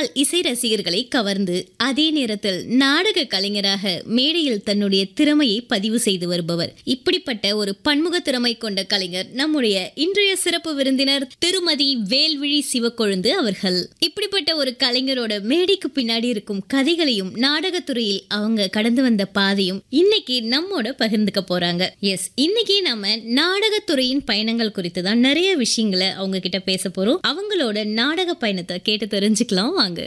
நாள் இசை ரசிகர்களை கவர்ந்து அதே நேரத்தில் நாடக கலைஞராக மேடையில் தன்னுடைய திறமையை பதிவு செய்து வருபவர் இப்படிப்பட்ட ஒரு பன்முக திறமை கொண்ட கலைஞர் நம்முடைய இன்றைய சிறப்பு விருந்தினர் திருமதி வேல்விழி சிவக்கொழுந்து அவர்கள் இப்படிப்பட்ட ஒரு கலைஞரோட மேடைக்கு பின்னாடி இருக்கும் கதைகளையும் நாடகத்துறையில் அவங்க கடந்து வந்த பாதையும் இன்னைக்கு நம்மோட பகிர்ந்துக்க போறாங்க எஸ் இன்னைக்கு நம்ம நாடகத்துறையின் பயணங்கள் குறித்து தான் நிறைய விஷயங்களை அவங்க கிட்ட பேச போறோம் அவங்களோட நாடக பயணத்தை கேட்டு தெரிஞ்சுக்கலாம் வாங்க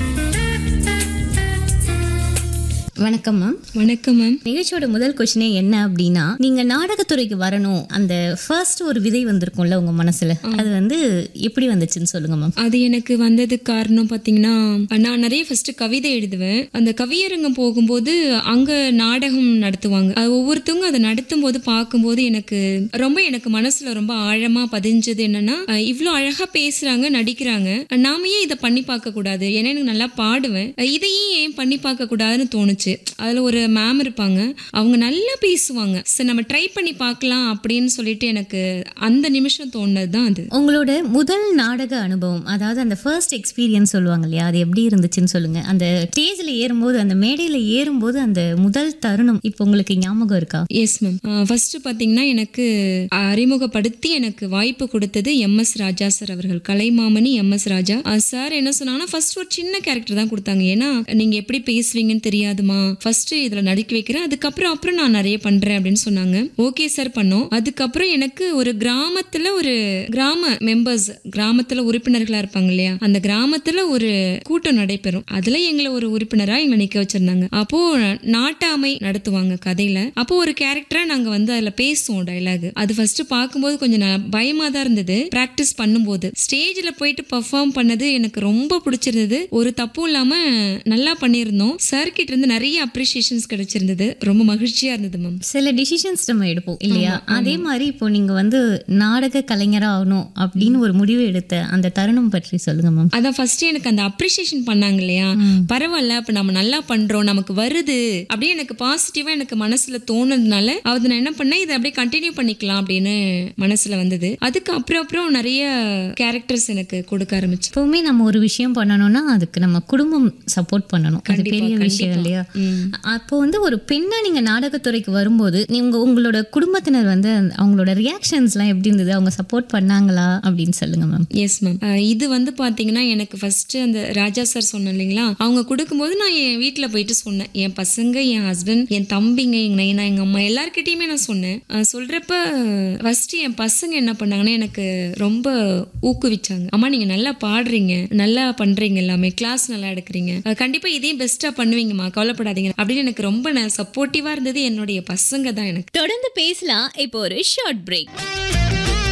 வணக்கம் மேம் வணக்கம் மேம் நிகழ்ச்சியோட முதல் கொஸ்டினே என்ன அப்படின்னா நீங்க நாடகத்துறைக்கு வரணும் அந்த ஃபர்ஸ்ட் ஒரு விதை வந்திருக்கும்ல உங்க மனசுல அது வந்து எப்படி வந்துச்சுன்னு சொல்லுங்க மேம் அது எனக்கு வந்ததுக்கு காரணம் பார்த்தீங்கன்னா நான் நிறைய ஃபர்ஸ்ட் கவிதை எழுதுவேன் அந்த கவியரங்கம் போகும்போது அங்க நாடகம் நடத்துவாங்க அது ஒவ்வொருத்தவங்க அதை நடத்தும் போது பார்க்கும்போது எனக்கு ரொம்ப எனக்கு மனசுல ரொம்ப ஆழமா பதிஞ்சது என்னன்னா அஹ், இவ்ளோ அழகா பேசுறாங்க நடிக்கிறாங்க நாம ஏன் இதை பண்ணி பார்க்க கூடாது ஏன்னா எனக்கு நல்லா பாடுவேன் அஹ், இதையும் ஏன் பண்ணி பார்க்க கூடாதுன்னு தோணுச்சு அதுல ஒரு மேம் இருப்பாங்க அவங்க நல்லா பேசுவாங்க சரி நம்ம ட்ரை பண்ணி பார்க்கலாம் அப்படின்னு சொல்லிட்டு எனக்கு அந்த நிமிஷம் தோணுனது தான் அது உங்களோட முதல் நாடக அனுபவம் அதாவது அந்த ஃபர்ஸ்ட் எக்ஸ்பீரியன்ஸ் சொல்லுவாங்க இல்லையா அது எப்படி இருந்துச்சுன்னு சொல்லுங்க அந்த ஸ்டேஜ்ல ஏறும்போது அந்த மேடையில ஏறும்போது அந்த முதல் தருணம் இப்போ உங்களுக்கு ஞாபகம் இருக்கா எஸ் மேம் ஃபர்ஸ்ட் பார்த்தீங்கன்னா எனக்கு அறிமுகப்படுத்தி எனக்கு வாய்ப்பு கொடுத்தது எம் எஸ் ராஜா சார் அவர்கள் Kalaimamani M S Raja sir என்ன சொன்னாங்கன்னா ஃபர்ஸ்ட் ஒரு சின்ன கேரக்டர் தான் கொடுத்தாங்க ஏன்னா நீங்க எப்படி பேசுவீங்கன்னு தெரியாதுமா ஃபர்ஸ்ட் இதுல நடிக்க வைக்கிறேன் அதுக்கப்புறம் அப்புறம் நான் நிறைய பண்றேன் அப்படின்னு சொன்னாங்க ஓகே சார் பண்ணோம் அதுக்கப்புறம் எனக்கு ஒரு கிராமத்துல ஒரு கிராம மெம்பர்ஸ் கிராமத்துல உறுப்பினர்களா இருப்பாங்க இல்லையா அந்த கிராமத்துல ஒரு கூட்டம் நடைபெறும் அதுல எங்களை ஒரு உறுப்பினரா எங்களை நிக்க வச்சிருந்தாங்க அப்போ நாட்டாமை நடத்துவாங்க கதையில அப்போ ஒரு கேரக்டரா நாங்க வந்து அதுல பேசுவோம் டைலாக் அது ஃபர்ஸ்ட் பார்க்கும்போது கொஞ்சம் ந- பயமா தான் இருந்தது பிராக்டிஸ் பண்ணும்போது ஸ்டேஜ்ல போயிட்டு பெர்ஃபார்ம் பண்ணது எனக்கு ரொம்ப பிடிச்சிருந்தது ஒரு தப்பும் இல்லாம நல்லா பண்ணியிருந்தோம் சார் கிட்ட இருந்து நிறைய அப்ரிசியேஷன்ஸ் கிடைச்சிருந்தது ரொம்ப மகிழ்ச்சியா இருந்தது மேம் சில டிசிஷன்ஸ் நம்ம எடுப்போம் இல்லையா அதே மாதிரி இப்போ நீங்க வந்து நாடக கலைஞரா ஆகணும் அப்படின்னு ஒரு முடிவு எடுத்த அந்த தருணம் பற்றி சொல்லுங்க மேம் அதான் ஃபர்ஸ்ட் எனக்கு அந்த அப்ரிசியேஷன் பண்ணாங்க இல்லையா பரவாயில்ல அப்ப நம்ம நல்லா பண்றோம் நமக்கு வருது அப்படியே எனக்கு பாசிட்டிவா எனக்கு மனசுல தோணுனதுனால அது நான் என்ன பண்ணேன் இதை அப்படியே கண்டினியூ பண்ணிக்கலாம் அப்படின்னு மனசுல வந்தது அதுக்கு அப்புறம் அப்புறம் நிறைய கேரக்டர்ஸ் எனக்கு கொடுக்க ஆரம்பிச்சு எப்பவுமே நம்ம ஒரு விஷயம் பண்ணணும்னா அதுக்கு நம்ம குடும்பம் சப்போர்ட் பண்ணணும் அது பெரிய விஷயம் இல்லையா அப்போ வந்து ஒரு பெண்ணா நீங்க நாடகத்துறைக்கு வரும்போது நீங்க உங்களோட குடும்பத்தினர் வந்து அந்த- அவங்களோட ரியாக்ஷன்ஸ்லாம் எப்படி இருந்தது அவங்க சப்போர்ட் பண்ணாங்களா அப்படின்னு சொல்லுங்க மேம் எஸ் மேம் இது வந்து பாத்தீங்கன்னா எனக்கு ஃபர்ஸ்ட் அந்த ராஜா சார் சொன்னேன் இல்லைங்களா அவங்க கொடுக்கும்போது நான் என் வீட்ல போயிட்டு சொன்னேன் என் பசங்க என் ஹஸ்பண்ட் என் தம்பிங்க எங்க நைனா எங்க அம்மா எல்லார்கிட்டயுமே நான் சொன்னேன் அஹ் சொல்றப்ப ஃபர்ஸ்ட் என் பசங்க என்ன பண்ணாங்கன்னா எனக்கு ரொம்ப ஊக்குவிச்சாங்க அம்மா நீங்க நல்லா பாடுறீங்க நல்லா பண்றீங்க எல்லாமே கிளாஸ் நல்லா எடுக்கிறீங்க அஹ் கண்டிப்பா இதையும் பெஸ்டா பண்ணுவீங்கம்மா கவலைப்படாதீங்க அப்படின்னு எனக்கு ரொம்ப சப்போர்ட்டிவா இருந்தது என்னுடைய பசங்க தான் எனக்கு தொடர்ந்து பேசலாம் இப்போ ஒரு ஷார்ட் பிரேக்